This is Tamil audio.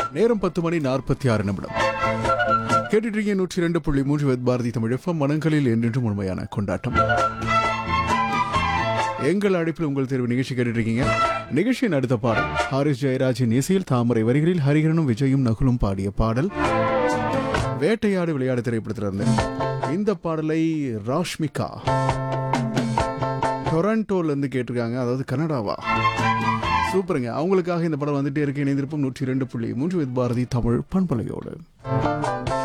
நேரம் பத்து மணி நாற்பத்தி ஆறு நிமிடம் கேட்டுட்டு இருக்கீங்க நூற்றி ரெண்டு புள்ளி மூன்று வித் பாரதி தமிழ் எஃப்எம் மனங்களில் என்றென்றும் உண்மையான கொண்டாட்டம் எங்கள் அழைப்பில் உங்கள் தேர்வு நிகழ்ச்சி கேட்டுட்டு இருக்கீங்க நிகழ்ச்சியின் அடுத்த பாடல் ஹாரிஸ் ஜெயராஜின் இசையில் தாமரை வரிகளில் ஹரிகரனும் விஜயும் நகுலும் பாடிய பாடல் வேட்டையாடு விளையாடு திரைப்படத்திலிருந்து இந்த பாடலை ராஷ்மிகா டொரண்டோல இருந்து கேட்டிருக்காங்க அதாவது கனடாவா சூப்பருங்க அவங்களுக்காக இந்த படம் வந்துட்டே இருக்கு இணைந்திருப்போம் நூற்றி ரெண்டு புள்ளி மூன்று வித் பாரதி தமிழ் பண்பலையோடு